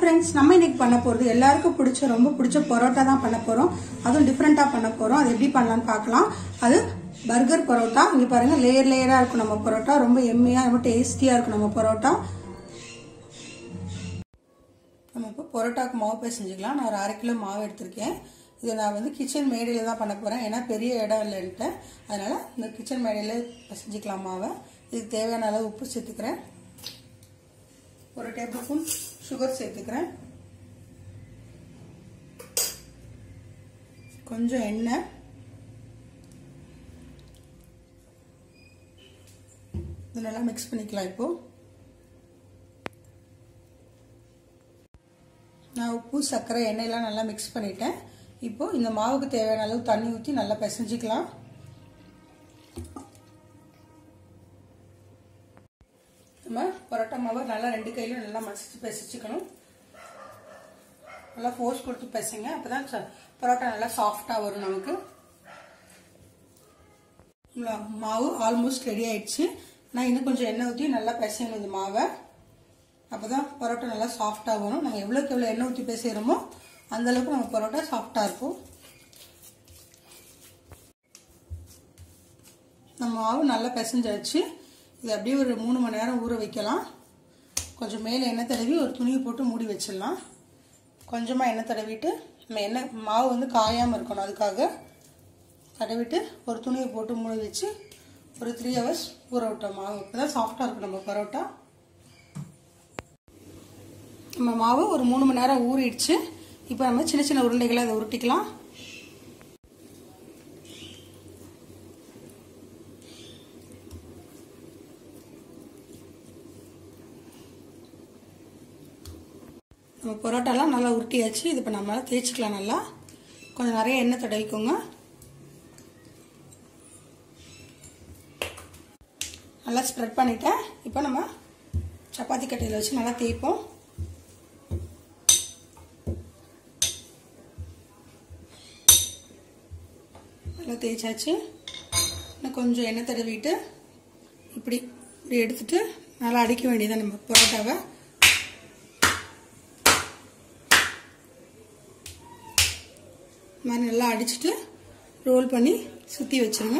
friends நம்ம இன்னைக்கு பண்ண போகிறது எல்லாருக்கும் பிடிச்ச ரொம்ப பிடிச்ச பரோட்டா தான் பண்ண போகிறோம் அதுவும் டிஃப்ரெண்ட்டாக பண்ண போகிறோம் அது எப்படி பண்ணலாம்னு பார்க்கலாம் அது பர்கர் பரோட்டா இங்கே பாருங்கள் லேயர் லேயராக இருக்கும் நம்ம பரோட்டா ரொம்ப எம்மியாக ரொம்ப டேஸ்டியாக இருக்கும் நம்ம பரோட்டா நம்ம இப்போ பரோட்டாக்கு மாவு பிசைஞ்சிக்கலாம் நான் ஒரு அரை கிலோ மாவு எடுத்திருக்கேன் இதை நான் வந்து கிச்சன் மேடையில் தான் பண்ண போகிறேன் ஏன்னா பெரிய இடம் இல்லைன்ட்டு அதனால் இந்த கிச்சன் மேடையில் பிசைஞ்சிக்கலாம் மாவை இதுக்கு தேவையான அளவு உப்பு சேர்த்துக்கிறேன் ஒரு டேபிள் ஸ்பூன் சுகர் சேர்த்துக்கிறேன் கொஞ்சம் எண்ணெய் இது நல்லா மிக்ஸ் பண்ணிக்கலாம் இப்போ நான் உப்பு சர்க்கரை எண்ணெயெல்லாம் நல்லா மிக்ஸ் பண்ணிட்டேன் இப்போ இந்த மாவுக்கு தேவையான அளவு தண்ணி ஊற்றி நல்லா பிசைஞ்சிக்கலாம் நம்ம பரோட்டா மாவை நல்லா ரெண்டு கையிலும் நல்லா மசிச்சு பிசைச்சிக்கணும் நல்லா ஃபோர்ஸ் கொடுத்து பிசைங்க அப்போ தான் பரோட்டா நல்லா சாஃப்டாக வரும் நமக்கு மாவு ஆல்மோஸ்ட் ரெடி ஆயிடுச்சு நான் இன்னும் கொஞ்சம் எண்ணெய் ஊற்றி நல்லா பிசையணும் இந்த மாவை அப்போ தான் பரோட்டா நல்லா சாஃப்டாக வரும் நம்ம எவ்வளோக்கு எவ்வளோ எண்ணெய் ஊற்றி பேசுகிறோமோ அந்தளவுக்கு நம்ம பரோட்டா சாஃப்டாக இருக்கும் நம்ம மாவு நல்லா பிசைஞ்சாச்சு இது அப்படியே ஒரு மூணு மணி நேரம் ஊற வைக்கலாம் கொஞ்சம் மேலே எண்ணெய் தடவி ஒரு துணியை போட்டு மூடி வச்சிடலாம் கொஞ்சமாக எண்ணெய் தடவிட்டு நம்ம எண்ணெய் மாவு வந்து காயாமல் இருக்கணும் அதுக்காக தடவிட்டு ஒரு துணியை போட்டு மூடி வச்சு ஒரு த்ரீ ஹவர்ஸ் ஊற விட்டோம் மாவு இப்போ தான் சாஃப்டாக இருக்கும் நம்ம பரோட்டா நம்ம மாவு ஒரு மூணு மணி நேரம் ஊறிடுச்சு இப்போ நம்ம சின்ன சின்ன உருண்டைகளை அதை உருட்டிக்கலாம் நம்ம பரோட்டாலாம் நல்லா உருட்டியாச்சு இது இப்போ நம்மளால தேய்ச்சிக்கலாம் நல்லா கொஞ்சம் நிறைய எண்ணெய் தடவிக்கோங்க நல்லா ஸ்ப்ரெட் பண்ணிட்டேன் இப்போ நம்ம சப்பாத்தி கட்டையில் வச்சு நல்லா தேய்ப்போம் நல்லா தேய்ச்சாச்சு இன்னும் கொஞ்சம் எண்ணெய் தடவிட்டு இப்படி இப்படி எடுத்துட்டு நல்லா அடிக்க வேண்டியதான் நம்ம பரோட்டாவை மாதிரி நல்லா அடிச்சுட்டு ரோல் பண்ணி சுற்றி வச்சுருங்க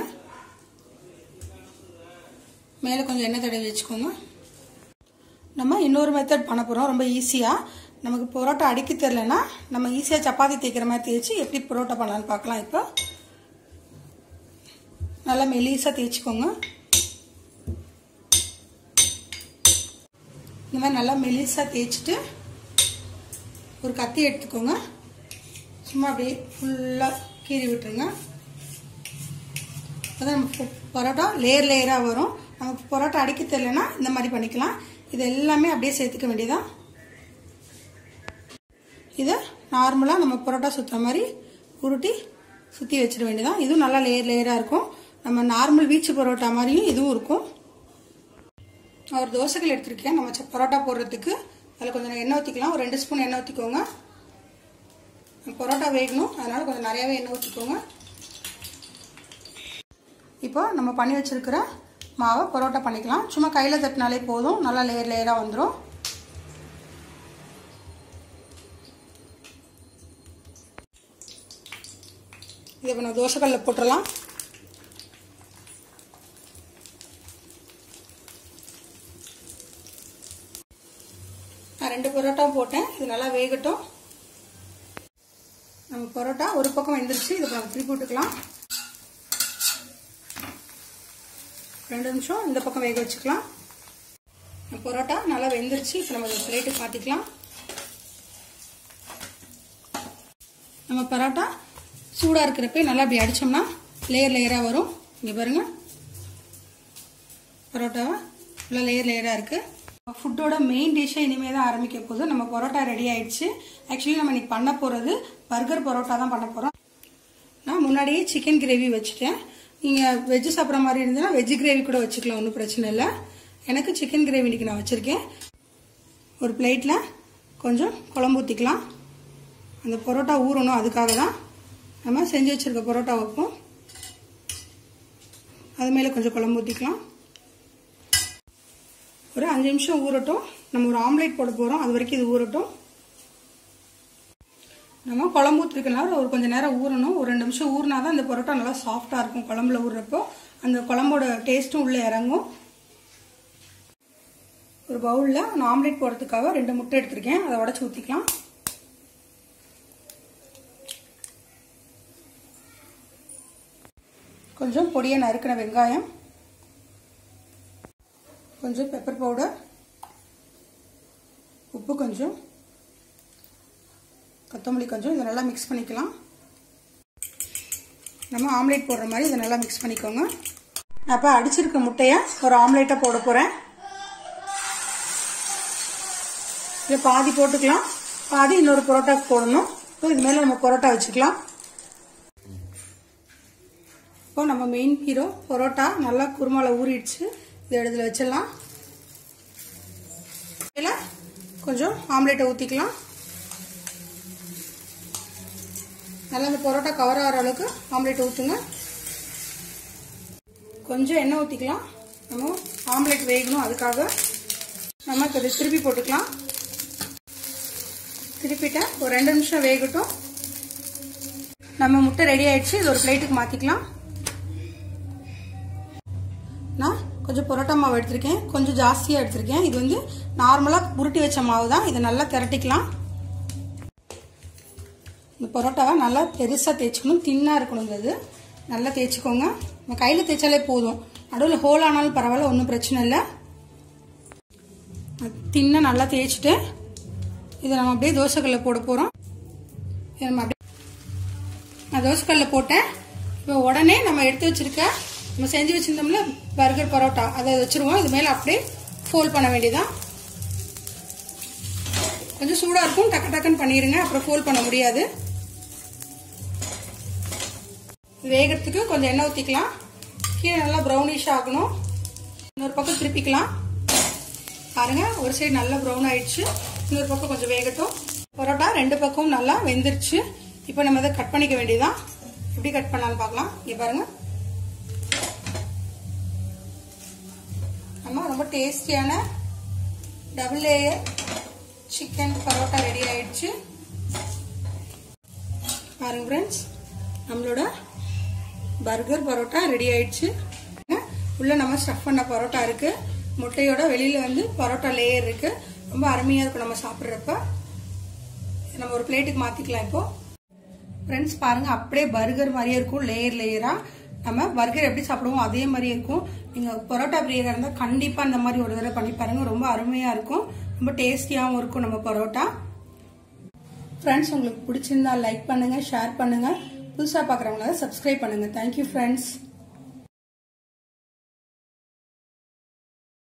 மேலே கொஞ்சம் எண்ணெய் தடவி வச்சுக்கோங்க நம்ம இன்னொரு மெத்தட் பண்ண போகிறோம் ரொம்ப ஈஸியாக நமக்கு பரோட்டா அடிக்க தெரிலனா நம்ம ஈஸியாக சப்பாத்தி தேய்க்கிற மாதிரி தேய்ச்சி எப்படி பரோட்டா பண்ணலான்னு பார்க்கலாம் இப்போ நல்லா மெலீஸாக தேய்ச்சிக்கோங்க இந்த மாதிரி நல்லா மெலிசாக தேய்ச்சிட்டு ஒரு கத்தி எடுத்துக்கோங்க சும்மா அப்படியே ஃபுல்லாக கீறி விட்டுருங்க அதான் நம்ம பரோட்டா லேயர் லேயராக வரும் நமக்கு பரோட்டா அடிக்க தெரியலனா இந்த மாதிரி பண்ணிக்கலாம் இது எல்லாமே அப்படியே சேர்த்துக்க வேண்டியதான் இதை நார்மலாக நம்ம பரோட்டா சுற்றுற மாதிரி உருட்டி சுற்றி வச்சிட வேண்டியதான் இதுவும் நல்லா லேயர் லேயராக இருக்கும் நம்ம நார்மல் வீச்சு பரோட்டா மாதிரியும் இதுவும் இருக்கும் ஒரு தோசைகள் எடுத்திருக்கேன் நம்ம பரோட்டா போடுறதுக்கு அதில் கொஞ்சம் எண்ணெய் ஊற்றிக்கலாம் ஒரு ரெண்டு ஸ்பூன் எண்ணெய் ஊற்றிக்கோங்க பரோட்டா வேகணும் அதனால் கொஞ்சம் நிறையாவே எண்ணெய் ஊற்றிக்கோங்க இப்போ நம்ம பண்ணி வச்சுருக்கிற மாவை பரோட்டா பண்ணிக்கலாம் சும்மா கையில் தட்டினாலே போதும் நல்லா லேயர் லேயராக வந்துடும் இதை இப்போ நான் தோசைக்கல்லில் போட்டுடலாம் நான் ரெண்டு பரோட்டா போட்டேன் இது நல்லா வேகட்டும் நம்ம பரோட்டா ஒரு பக்கம் வெந்துருச்சு இதை நம்ம திருப்பி விட்டுக்கலாம் ரெண்டு நிமிஷம் இந்த பக்கம் வேக வச்சுக்கலாம் பரோட்டா நல்லா வெந்துருச்சு இப்போ நம்ம பிளேட்டுக்கு மாற்றிக்கலாம் நம்ம பரோட்டா சூடாக இருக்கிறப்ப நல்லா அப்படி அடித்தோம்னா லேயர் லேயராக வரும் இங்கே பாருங்கள் பரோட்டாவை ஃபுல்லாக லேயர் லேயராக இருக்குது ஃபுட்டோட மெயின் டிஷ்ஷை இனிமேல் தான் ஆரம்பிக்க போகுது நம்ம பரோட்டா ரெடி ஆயிடுச்சு ஆக்சுவலி நம்ம இன்னைக்கு பண்ண போகிறது பர்கர் பரோட்டா தான் பண்ண போகிறோம் நான் முன்னாடியே சிக்கன் கிரேவி வச்சுட்டேன் நீங்கள் வெஜ்ஜு சாப்பிட்ற மாதிரி இருந்ததுன்னா வெஜ்ஜு கிரேவி கூட வச்சுக்கலாம் ஒன்றும் பிரச்சனை இல்லை எனக்கு சிக்கன் கிரேவி இன்னைக்கு நான் வச்சுருக்கேன் ஒரு பிளேட்டில் கொஞ்சம் குழம்பு ஊற்றிக்கலாம் அந்த பரோட்டா ஊறணும் அதுக்காக தான் நம்ம செஞ்சு வச்சுருக்க பரோட்டா வைப்போம் அது மேலே கொஞ்சம் குழம்பு ஊற்றிக்கலாம் ஒரு அஞ்சு நிமிஷம் ஊறட்டும் நம்ம ஒரு ஆம்லேட் போட போகிறோம் அது வரைக்கும் இது ஊறட்டும் நம்ம குழம்பு ஊற்றிருக்கனால ஒரு கொஞ்சம் நேரம் ஊறணும் ஒரு ரெண்டு நிமிஷம் ஊறினா தான் அந்த பரோட்டா நல்லா சாஃப்டாக இருக்கும் குழம்புல ஊறுறப்போ அந்த குழம்போட டேஸ்ட்டும் உள்ளே இறங்கும் ஒரு பவுலில் நான் ஆம்லேட் போடுறதுக்காக ரெண்டு முட்டை எடுத்திருக்கேன் அதை உடச்சி ஊற்றிக்கலாம் கொஞ்சம் பொடியை நறுக்கின வெங்காயம் கொஞ்சம் பெப்பர் பவுடர் உப்பு கொஞ்சம் கொத்தமல்லி கொஞ்சம் இதை நல்லா மிக்ஸ் பண்ணிக்கலாம் நம்ம ஆம்லேட் போடுற மாதிரி இதை நல்லா மிக்ஸ் பண்ணிக்கோங்க நான் இப்போ அடிச்சிருக்க முட்டையை ஒரு ஆம்லேட்டாக போட போகிறேன் இதை பாதி போட்டுக்கலாம் பாதி இன்னொரு பரோட்டாக்கு போடணும் இப்போ இது மேலே நம்ம பரோட்டா வச்சுக்கலாம் இப்போ நம்ம மெயின் ஹீரோ பரோட்டா நல்லா குருமாவில் ஊறிடுச்சு இதை இடத்துல வச்சிடலாம் இதில் கொஞ்சம் ஆம்லேட்டை ஊற்றிக்கலாம் நல்லா இந்த பரோட்டா கவர் ஆகிற அளவுக்கு ஆம்லேட் ஊற்றுங்க கொஞ்சம் எண்ணெய் ஊற்றிக்கலாம் நம்ம ஆம்லேட் வேகணும் அதுக்காக நம்ம இப்போ திருப்பி போட்டுக்கலாம் திருப்பிட்டேன் ஒரு ரெண்டு நிமிஷம் வேகட்டும் நம்ம முட்டை ரெடி ஆயிடுச்சு இது ஒரு பிளேட்டுக்கு மாற்றிக்கலாம் நான் கொஞ்சம் பரோட்டா மாவு எடுத்திருக்கேன் கொஞ்சம் ஜாஸ்தியாக எடுத்திருக்கேன் இது வந்து நார்மலாக புருட்டி வச்ச மாவு தான் இதை நல்லா திரட்டிக்கலாம் இந்த பரோட்டாவை நல்லா பெருசாக தேய்ச்சிக்கணும் தின்னாக இருக்கணும் இது நல்லா தேய்ச்சிக்கோங்க நம்ம கையில் தேய்ச்சாலே போதும் நடுவில் ஹோல் ஆனாலும் பரவாயில்ல ஒன்றும் பிரச்சனை இல்லை தின்ன நல்லா தேய்ச்சிட்டு இதை நம்ம அப்படியே தோசைக்கல்ல போட போகிறோம் இதை நம்ம அப்படியே நான் தோசைக்கல்ல போட்டேன் இப்போ உடனே நம்ம எடுத்து வச்சிருக்க நம்ம செஞ்சு வச்சிருந்தோம்ல பர்கர் பரோட்டா அதை வச்சிருவோம் இது மேலே அப்படியே ஃபோல்ட் பண்ண வேண்டியதான் கொஞ்சம் சூடாக இருக்கும் டக்கு டக்குன்னு பண்ணிடுங்க அப்புறம் ஃபோல்ட் பண்ண முடியாது வேகிறதுக்கு கொஞ்சம் எண்ணெய் ஊற்றிக்கலாம் கீழே நல்லா ப்ரௌனிஷ் ஆகணும் இன்னொரு பக்கம் திருப்பிக்கலாம் பாருங்க ஒரு சைடு நல்லா ப்ரௌன் ஆயிடுச்சு இன்னொரு பக்கம் கொஞ்சம் வேகட்டும் பரோட்டா ரெண்டு பக்கமும் நல்லா வெந்துருச்சு இப்போ நம்ம இதை கட் பண்ணிக்க வேண்டியதான் எப்படி கட் பண்ணலான்னு பார்க்கலாம் இங்கே பாருங்க நம்ம ரொம்ப டேஸ்டியான double layer chicken parotta ready ஆயிடுச்சு பாருங்க ஃப்ரெண்ட்ஸ் நம்மளோட பர்கர் பரோட்டா ரெடி ஆயிடுச்சு உள்ள நம்ம ஸ்டஃப் பண்ண பரோட்டா இருக்கு முட்டையோட வெளியில வந்து பரோட்டா லேயர் இருக்கு ரொம்ப அருமையா இருக்கும் நம்ம சாப்பிட்றப்ப நம்ம ஒரு பிளேட்டுக்கு மாத்திக்கலாம் இப்போ ஃப்ரெண்ட்ஸ் பாருங்க அப்படியே பர்கர் மாதிரியே இருக்கும் லேயர் லேயரா நம்ம பர்கர் எப்படி சாப்பிடுவோம் அதே மாதிரி இருக்கும் நீங்க பரோட்டா பிரியரா இருந்தா கண்டிப்பா இந்த மாதிரி ஒரு தடவை பண்ணி பாருங்க ரொம்ப அருமையா இருக்கும் ரொம்ப டேஸ்டியாவும் இருக்கும் நம்ம பரோட்டா ஃப்ரெண்ட்ஸ் உங்களுக்கு பிடிச்சிருந்தா லைக் பண்ணுங்க ஷேர் பண்ணுங்க புதுசா பாக்குறவங்க சப்ஸ்கிரைப் பண்ணுங்க தேங்க்யூ ஃப்ரெண்ட்ஸ்